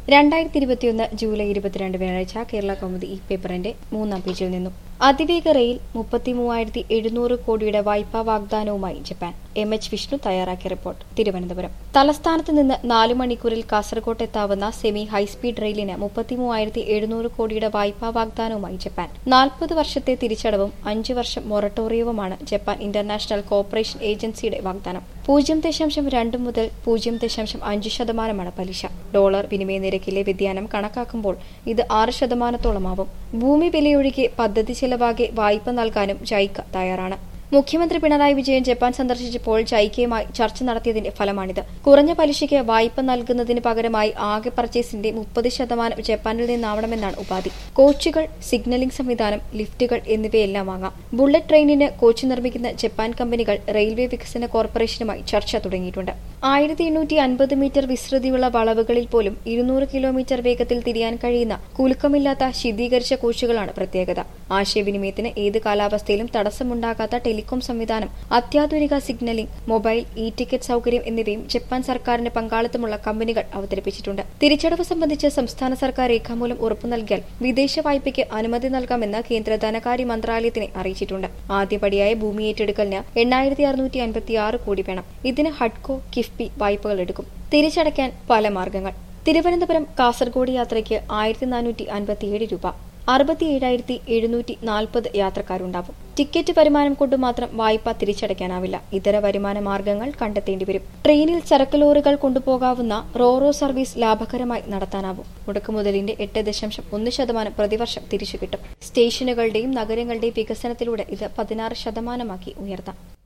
രണ്ടായിരത്തി ഇരുപത്തിയൊന്ന് ജൂലൈ ഇരുപത്തിരണ്ട് വ്യാഴാഴ്ച കേരള കൗമുദി ഈ പേപ്പറിന്റെ മൂന്നാം പേജിൽ നിന്നും അതിവേഗ റെയിൽ മുപ്പത്തി മൂവായിരത്തി എഴുന്നൂറ് കോടിയുടെ വായ്പാ വാഗ്ദാനവുമായി ജപ്പാൻ എം എച്ച് വിഷ്ണു തയ്യാറാക്കിയ റിപ്പോർട്ട് തിരുവനന്തപുരം തലസ്ഥാനത്ത് നിന്ന് നാലു മണിക്കൂറിൽ കാസർകോട്ട് എത്താവുന്ന സെമി ഹൈസ്പീഡ് റെയിലിന് മുപ്പത്തി മൂവായിരത്തി എഴുന്നൂറ് കോടിയുടെ വായ്പാ വാഗ്ദാനവുമായി ജപ്പാൻ നാൽപ്പത് വർഷത്തെ തിരിച്ചടവും അഞ്ച് വർഷം മൊറട്ടോറിയവുമാണ് ജപ്പാൻ ഇന്റർനാഷണൽ കോർപ്പറേഷൻ ഏജൻസിയുടെ വാഗ്ദാനം പൂജ്യം ദശാംശം രണ്ട് മുതൽ പൂജ്യം ദശാംശം അഞ്ച് ശതമാനമാണ് പലിശ ഡോളർ വിനിമയ നിരക്കിലെ വ്യതിയാനം കണക്കാക്കുമ്പോൾ ഇത് ആറ് ശതമാനത്തോളമാവും ഭൂമി വിലയൊഴികെ പദ്ധതി ചെലവാകെ വായ്പ നൽകാനും ജൈക്ക തയ്യാറാണ് മുഖ്യമന്ത്രി പിണറായി വിജയൻ ജപ്പാൻ സന്ദർശിച്ചപ്പോൾ ജൈക്കയുമായി ചർച്ച നടത്തിയതിന്റെ ഫലമാണിത് കുറഞ്ഞ പലിശയ്ക്ക് വായ്പ നൽകുന്നതിന് പകരമായി ആകെ പർച്ചേസിന്റെ മുപ്പത് ശതമാനം ജപ്പാനിൽ നിന്നാവണമെന്നാണ് ഉപാധി കോച്ചുകൾ സിഗ്നലിംഗ് സംവിധാനം ലിഫ്റ്റുകൾ എന്നിവയെല്ലാം വാങ്ങാം ബുള്ളറ്റ് ട്രെയിനിന് കോച്ച് നിർമ്മിക്കുന്ന ജപ്പാൻ കമ്പനികൾ റെയിൽവേ വികസന കോർപ്പറേഷനുമായി ചർച്ച തുടങ്ങിയിട്ടുണ്ട് ആയിരത്തി എണ്ണൂറ്റി അൻപത് മീറ്റർ വിസ്തൃതിയുള്ള വളവുകളിൽ പോലും ഇരുന്നൂറ് കിലോമീറ്റർ വേഗത്തിൽ തിരിയാൻ കഴിയുന്ന കുലുക്കമില്ലാത്ത ശീതീകരിച്ച കോച്ചുകളാണ് പ്രത്യേകത ആശയവിനിമയത്തിന് ഏത് കാലാവസ്ഥയിലും തടസ്സമുണ്ടാകാത്ത ടെലികോം സംവിധാനം അത്യാധുനിക സിഗ്നലിംഗ് മൊബൈൽ ഇ ടിക്കറ്റ് സൌകര്യം എന്നിവയും ജപ്പാൻ സർക്കാരിന് പങ്കാളിത്തമുള്ള കമ്പനികൾ അവതരിപ്പിച്ചിട്ടുണ്ട് തിരിച്ചടവ് സംബന്ധിച്ച് സംസ്ഥാന സർക്കാർ രേഖാമൂലം ഉറപ്പു നൽകിയാൽ വിദേശ വായ്പയ്ക്ക് അനുമതി നൽകാമെന്ന് കേന്ദ്ര ധനകാര്യ മന്ത്രാലയത്തിനെ അറിയിച്ചിട്ടുണ്ട് ആദ്യപടിയായ ഭൂമി ഏറ്റെടുക്കലിന് എണ്ണായിരത്തി അറുന്നൂറ്റി അൻപത്തിയാറ് കോടി വേണം ഇതിന് ഹഡ്കോ കിഫ്ബി വായ്പകൾ എടുക്കും തിരിച്ചടയ്ക്കാൻ പല മാർഗങ്ങൾ തിരുവനന്തപുരം കാസർഗോഡ് യാത്രയ്ക്ക് ആയിരത്തി നാനൂറ്റി അൻപത്തിയേഴ് രൂപ അറുപത്തിയേഴായിരത്തി എഴുന്നൂറ്റി നാൽപ്പത് യാത്രക്കാരുണ്ടാവും ടിക്കറ്റ് വരുമാനം കൊണ്ട് മാത്രം വായ്പ തിരിച്ചടയ്ക്കാനാവില്ല ഇതര വരുമാന മാർഗങ്ങൾ കണ്ടെത്തേണ്ടിവരും ട്രെയിനിൽ ചരക്ക് ലോറികൾ കൊണ്ടുപോകാവുന്ന റോറോ സർവീസ് ലാഭകരമായി നടത്താനാവും മുടക്കുമുതലിന്റെ എട്ട് ദശാംശം ഒന്ന് ശതമാനം പ്രതിവർഷം തിരിച്ചു കിട്ടും സ്റ്റേഷനുകളുടെയും നഗരങ്ങളുടെയും വികസനത്തിലൂടെ ഇത് പതിനാറ് ശതമാനമാക്കി ഉയർത്താം